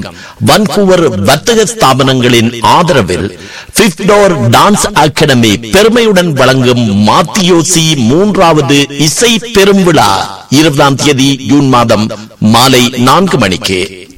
Vancouver வர்த்தக ஸ்தாபனங்களின் ஆதரவில் பிப்டோர் dance academy பெருமையுடன் வழங்கும் மாத்தியோசி மூன்றாவது இசை பெரும்விழா இருபதாம் தேதி ஜூன் மாதம் மாலை நான்கு மணிக்கு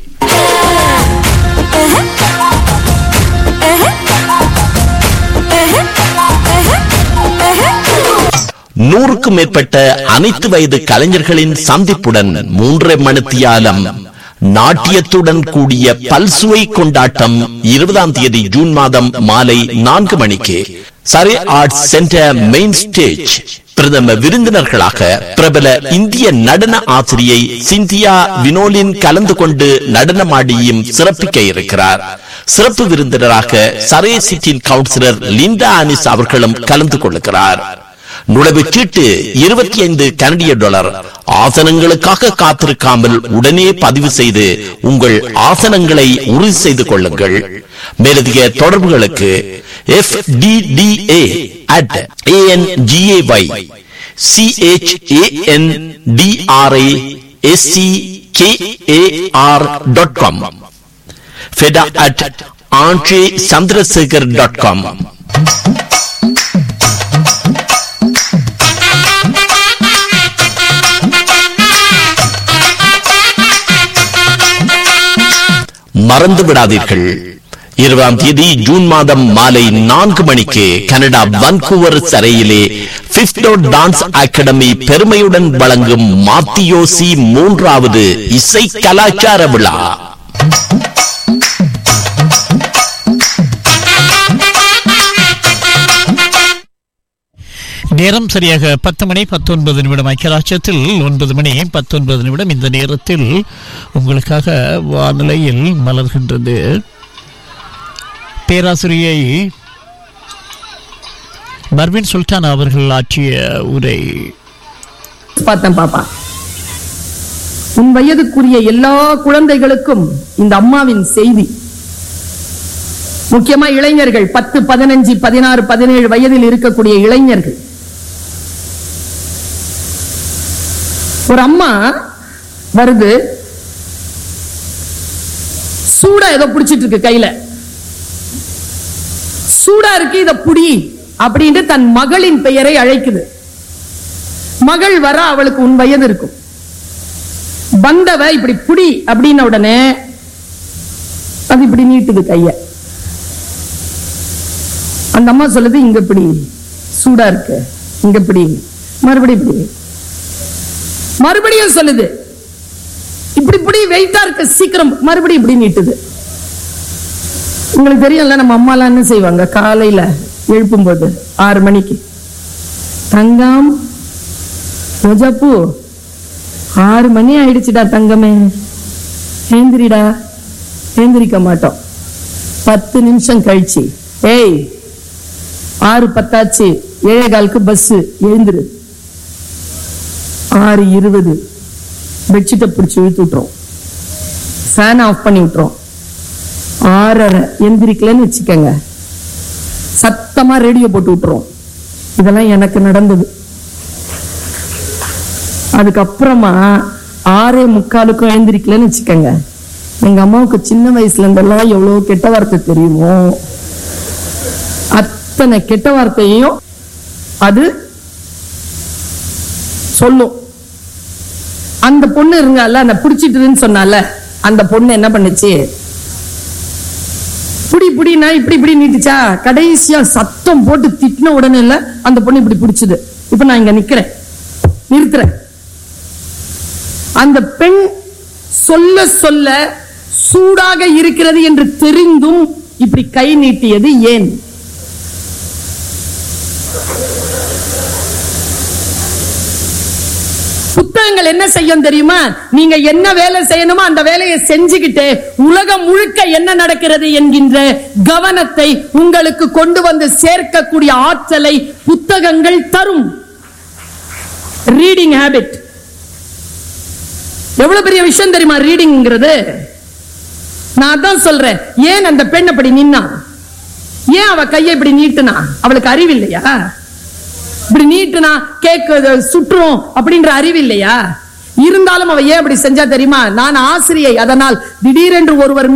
நூறுக்கும் மேற்பட்ட அனைத்து வயது கலைஞர்களின் சந்திப்புடன் மூன்றரை மணித்தியாலம் நாட்டியத்துடன் கூடிய பல்சுவை கொண்டாட்டம் இருபதாம் தேதி ஜூன் மாதம் மாலை நான்கு மணிக்கு Surrey arts centre main stage பிரதம விருந்தினர்களாக பிரபல இந்திய நடன ஆசிரியை சிந்தியா வினோலின் கலந்து கொண்டு நடனமாடியும் சிறப்பிக்க இருக்கிறார் சிறப்பு விருந்தினராக சரே சிட்டின் கவுன்சிலர் லிண்டா ஆனிஸ் அவர்களும் கலந்து கொள்ளுகிறார் நுழைவுச் சீட்டு இருபத்தி ஐந்து கனடிய டாலர் ஆசனங்களுக்காக காத்திருக்காமல் உடனே பதிவு செய்து உங்கள் ஆசனங்களை உறுதி செய்து கொள்ளுங்கள் மேலதிக தொடர்புகளுக்கு F D D A at ANGAY CHAN DRI SC KAR dot com feda at Andre Chandrasekar dot com மறந்து விடாதீர்கள் இருபதாம் தேதி ஜூன் மாதம் மாலை நான்கு மணிக்கு கனடா வன்கூவர் சரையிலே பிப்டோ டான்ஸ் அகாடமி பெருமையுடன் வழங்கும் மாத்தியோசி மூன்றாவது இசை கலாச்சார விழா நேரம் சரியாக பத்து மணி பத்தொன்பது நிமிடம் ஐக்கியராட்சத்தில் ஒன்பது மணி பத்தொன்பது நிமிடம் இந்த நேரத்தில் உங்களுக்காக வானிலையில் மலர்கின்றது பேராசிரியை பர்வின் சுல்தான் அவர்கள் ஆற்றிய உரை பார்த்தேன் பாப்பா உன் வயதுக்குரிய எல்லா குழந்தைகளுக்கும் இந்த அம்மாவின் செய்தி முக்கியமா இளைஞர்கள் பத்து பதினஞ்சு பதினாறு பதினேழு வயதில் இருக்கக்கூடிய இளைஞர்கள் ஒரு அம்மா வருது சூடா ஏதோ பிடிச்சிட்டு இருக்கு கையில சூடா இருக்கு இத புடி அப்படின்ட்டு தன் மகளின் பெயரை அழைக்குது மகள் வர அவளுக்கு உன் வயது இருக்கும் வந்தவ இப்படி புடி அப்படின்ன உடனே அது இப்படி நீட்டுது கைய அந்த அம்மா சொல்லுது இங்க இப்படி சூடா இருக்கு இங்க இப்படி மறுபடியும் இப்படி மறுபடியும் சொல்லுது இப்படி இப்படி வெயிட்டா இருக்கு சீக்கிரம் மறுபடியும் இப்படி நீட்டுது உங்களுக்கு தெரியும்ல நம்ம அம்மாலாம் என்ன செய்வாங்க காலையில எழுப்பும்போது ஆறு மணிக்கு தங்கம் ரோஜாப்பூ ஆறு மணி ஆயிடுச்சுடா தங்கமே ஏந்திரிடா ஏந்திரிக்க மாட்டோம் பத்து நிமிஷம் கழிச்சு ஏய் ஆறு பத்தாச்சு ஏழே காலுக்கு பஸ் எழுந்துரு ஆறு இருபது பெட்ஷீட்டை பிடிச்சி இழுத்து விட்டுரும் ஃபேன் ஆஃப் பண்ணி விட்டுரும் ஆறரை எந்திரிக்கலன்னு வச்சுக்கோங்க சத்தமா ரேடியோ போட்டு விட்டுரும் இதெல்லாம் எனக்கு நடந்தது அதுக்கப்புறமா ஆறே முக்காலுக்கும் எழுந்திரிக்கலன்னு வச்சுக்கோங்க எங்க அம்மாவுக்கு சின்ன வயசுல இருந்தெல்லாம் எவ்வளவு கெட்ட வார்த்தை தெரியுமோ அத்தனை கெட்ட வார்த்தையையும் அது சொல்லும் அந்த பொண்ணு இருங்கல்ல அந்த பிடிச்சிட்டுதுன்னு சொன்னால அந்த பொண்ணு என்ன பண்ணுச்சு புடி புடினா இப்படி இப்படி நீட்டுச்சா கடைசியா சத்தம் போட்டு திட்டின உடனே இல்ல அந்த பொண்ணு இப்படி பிடிச்சது இப்ப நான் இங்க நிக்கிறேன் நிறுத்துறேன் அந்த பெண் சொல்ல சொல்ல சூடாக இருக்கிறது என்று தெரிந்தும் இப்படி கை நீட்டியது ஏன் புத்தகங்கள் என்ன செய்யும் தெரியுமா நீங்க என்ன வேலை செய்யணுமோ அந்த வேலையை செஞ்சுக்கிட்டு உலகம் முழுக்க என்ன நடக்கிறது என்கின்ற கவனத்தை உங்களுக்கு கொண்டு வந்து சேர்க்கக்கூடிய ஆற்றலை புத்தகங்கள் தரும் ரீடிங் ஹேபிட் எவ்வளவு பெரிய விஷயம் தெரியுமா ரீடிங்கிறது நான் அதான் சொல்றேன் ஏன் அந்த பெண் அப்படி நின்னா ஏன் அவ கையை இப்படி நீட்டுனா அவளுக்கு அறிவு இல்லையா இப்படி நீட்டுனா கேக்கு சுற்றும் அப்படின்ற அறிவு இல்லையா இருந்தாலும் அவ ஏன் அப்படி செஞ்சா தெரியுமா நான் ஆசிரியை அதனால் திடீரென்று ஒருவர்